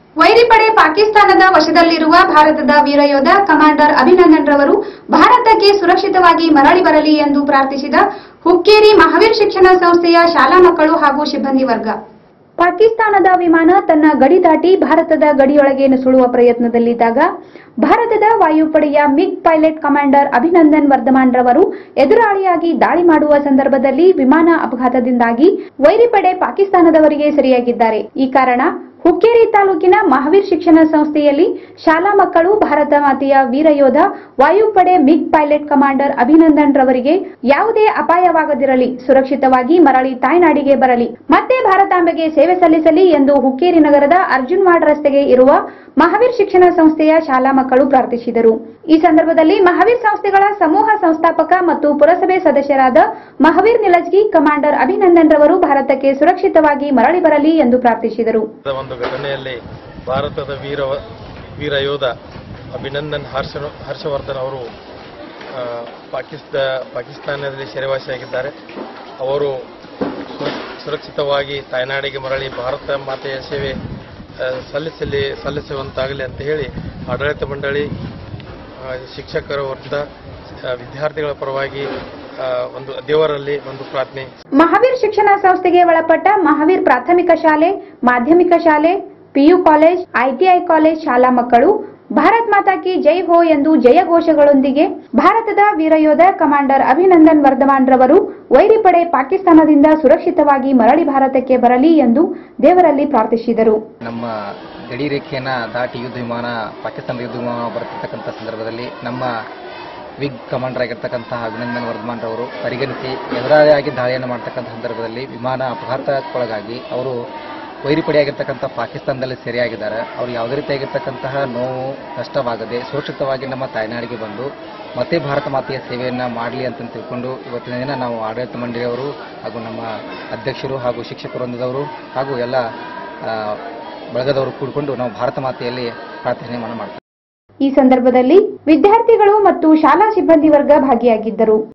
ವೈರಿಪಡೆ ಪಾಕಿಸ್ತಾನದ ವಶದಲ್ಲಿರುವ ಭಾರತದ ವೀರಯೋಧ ಕಮಾಂಡರ್ ಅಭಿನಂದನ್ ರವರು ಭಾರತಕ್ಕೆ ಸುರಕ್ಷಿತವಾಗಿ ಮರಳಿ ಬರಲಿ ಎಂದು ಪ್ರಾರ್ಥಿಸಿದ ಹುಕ್ಕೇರಿ ಮಹಾವೀರ್ ಶಿಕ್ಷಣ ಸಂಸ್ಥೆಯ ಶಾಲಾ ಮಕ್ಕಳು ಹಾಗೂ ಸಿಬ್ಬಂದಿ ವರ್ಗ ಪಾಕಿಸ್ತಾನದ ವಿಮಾನ ತನ್ನ ಗಡಿ ದಾಟಿ ಭಾರತದ ಗಡಿಯೊಳಗೆ ನುಸುಳುವ ಪ್ರಯತ್ನದಲ್ಲಿದ್ದಾಗ ಭಾರತದ ವಾಯುಪಡೆಯ MiG pilot commander Abhinandan Varthaman ರವರು ಎದುರಾಳಿಯಾಗಿ ದಾಳಿ ಮಾಡುವ ಸಂದರ್ಭದಲ್ಲಿ ವಿಮಾನ ಅಪಘಾತದಿಂದಾಗಿ ವೈರಿಪಡೆ ಪಾಕಿಸ್ತಾನದವರಿಗೆ ಸೆರೆಯಾಗಿದ್ದಾರೆ ಈ ಕಾರಣ ಹುಕ್ಕೇರಿ ತಾಲೂಕಿನ ಮಹಾವೀರ್ ಶಿಕ್ಷಣ ಸಂಸ್ಥೆಯಲ್ಲಿ ಶಾಲಾ ಮಕ್ಕಳು ಭಾರತ ಮಾತೆಯ ವೀರಯೋಧ ವಾಯುಪಡೆ ಮಿಗ್ ಪೈಲಟ್ ಕಮಾಂಡರ್ ಅಭಿನಂದನ್ ರವರಿಗೆ ಯಾವುದೇ ಅಪಾಯವಾಗದಿರಲಿ ಸುರಕ್ಷಿತವಾಗಿ ಮರಳಿ ತಾಯ್ನಾಡಿಗೆ ಬರಲಿ ಮತ್ತೆ ಭಾರತಾಂಬೆಗೆ ಸೇವೆ ಸಲ್ಲಿಸಲಿ ಎಂದು ಹುಕ್ಕೇರಿ ನಗರದ ಅರ್ಜುನ್ವಾಡ್ ರಸ್ತೆಗೆ ಇರುವ ಮಹಾವೀರ್ ಶಿಕ್ಷಣ ಸಂಸ್ಥೆಯ ಶಾಲಾ ಮಕ್ಕಳು ಪ್ರಾರ್ಥಿಸಿದರು ಈ ಸಂದರ್ಭದಲ್ಲಿ ಮಹಾವೀರ್ ಸಂಸ್ಥೆಗಳ ಸಮೂಹ ಸಂಸ್ಥಾಪಕ ಮತ್ತು ಪುರಸಭೆ ಸದಸ್ಯರಾದ ಮಹಾವೀರ್ ನಿಲಜ್ಗಿ ಕಮಾಂಡರ್ ಅಭಿನಂದನ್ ರವರು ಭಾರತಕ್ಕೆ ಸುರಕ್ಷಿತವಾಗಿ ಮರಳಿ ಬರಲಿ ಎಂದು ಪ್ರಾರ್ಥಿಸಿದರು ದ ಒಂದು ಘಟನೆಯಲ್ಲಿ ಭಾರತದ ವೀರ ವೀರ ಯೋಧ ಅಭಿನಂದನ್ ಹರ್ಷ ಹರ್ಷವರ್ಧನ್ ಅವರು ಆ, ಪಾಕಿಸ್ತ ಪಾಕಿಸ್ತಾನದಲ್ಲಿ ಸೆರೆವಾಸಿಯಾಗಿದ್ದಾರೆ ಅವರು ಸುರ- ಸುರಕ್ಷಿತವಾಗಿ ತಾಯ್ನಾಡಿಗೆ ಮರಳಿ ಭಾರತ ಮಾತೆಯ ಸೇವೆ ಆ, ಸಲ್ಲಿಸಲಿ ಸಲ್ಲಿಸುವಂತಾಗಲಿ ಅಂತ ಹೇಳಿ ಆಡಳಿತ ಮಂಡಳಿ ಆ, ಶಿಕ್ಷಕರ ವೃಂದ ಆ, ವಿದ್ಯಾರ್ಥಿಗಳ ಪರವಾಗಿ ಆ, ಒಂದು ದೇವರಲ್ಲಿ ಒಂದು ಪ್ರಾರ್ಥನೆ ಮಹಾವೀರ್ ಶಿಕ್ಷಣ ಸಂಸ್ಥೆಗೆ ಒಳಪಟ್ಟ ಮಹಾವೀರ್ ಪ್ರಾಥಮಿಕ ಶಾಲೆ ಮಾಧ್ಯಮಿಕ ಶಾಲೆ ಪಿಯು ಕಾಲೇಜ್ ಐಟಿಐ ಕಾಲೇಜ್ ಶಾಲಾ ಮಕ್ಕಳು ಭಾರತ್ ಮಾತಾ ಕಿ ಜೈ ಹೋ ಎಂದು ಜಯಘೋಷಗಳೊಂದಿಗೆ ಭಾರತದ ವೀರಯೋಧ ಕಮಾಂಡರ್ ಅಭಿನಂದನ್ ವರ್ಧಮಾನ್ ರವರು ವೈರಿಪಡೆ ಪಾಕಿಸ್ತಾನದಿಂದ ಸುರಕ್ಷಿತವಾಗಿ ಮರಳಿ ಭಾರತಕ್ಕೆ ಬರಲಿ ಎಂದು ದೇವರಲ್ಲಿ ಪ್ರಾರ್ಥಿಸಿದರು ನಮ್ಮ ಗಡಿ ರೇಖೆಯನ್ನು ದಾಟಿ ಯುದ್ಧ ವಿಮಾನ ಪಾಕಿಸ್ತಾನದ ಯುದ್ಧ ವಿಮಾನ ಬರುತ್ತಿರ್ತಕ್ಕಂಥ ಸಂದರ್ಭದಲ್ಲಿ ನಮ್ಮ ವಿಗ್ ಕಮಾಂಡರ್ ಆಗಿರ್ತಕ್ಕಂತಹ ಅಭಿನಂದನ್ ವರ್ಧಮಾನ್ ರವರು ಪರಿಗಣಿಸಿ ಎದುರಾಳಿಯಾಗಿ ದಾಳಿಯನ್ನು ಮಾಡ್ತಕ್ಕಂಥ ಸಂದರ್ಭದಲ್ಲಿ ವಿಮಾನ ಅಪಘಾತಕ್ಕೊಳಗಾಗಿ ಅವರು ವೈರಿಪಡೆಯಾಗಿರ್ತಕ್ಕಂಥ ಪಾಕಿಸ್ತಾನದಲ್ಲಿ ಸೆರೆಯಾಗಿದ್ದಾರೆ ಅವರು ಯಾವುದೇ ರೀತಿಯಾಗಿರ್ತಕ್ಕಂತಹ ನೋವು ನಷ್ಟವಾಗದೆ ಸುರಕ್ಷಿತವಾಗಿ ನಮ್ಮ ತಾಯ್ನಾಡಿಗೆ ಬಂದು ಮತ್ತೆ ಭಾರತ ಮಾತೆಯ ಸೇವೆಯನ್ನು ಮಾಡಲಿ ಅಂತ ತಿಳ್ಕೊಂಡು ಇವತ್ತಿನ ದಿನ ನಾವು ಆಡಳಿತ ಮಂಡಳಿಯವರು ಹಾಗೂ ನಮ್ಮ ಅಧ್ಯಕ್ಷರು ಹಾಗೂ ಶಿಕ್ಷಕ ವೃಂದದವರು ಹಾಗೂ ಎಲ್ಲ ಆ, ಬಳಗದವರು ಕೂಡಿಕೊಂಡು ನಾವು ಭಾರತ ಮಾತೆಯಲ್ಲಿ ಪ್ರಾರ್ಥನೆ ಮಾಡ್ತೀವಿ ಈ ಸಂದರ್ಭದಲ್ಲಿ ವಿದ್ಯಾರ್ಥಿಗಳು ಮತ್ತು ಶಾಲಾ ಸಿಬ್ಬಂದಿ ವರ್ಗ ಭಾಗಿಯಾಗಿದ್ದರು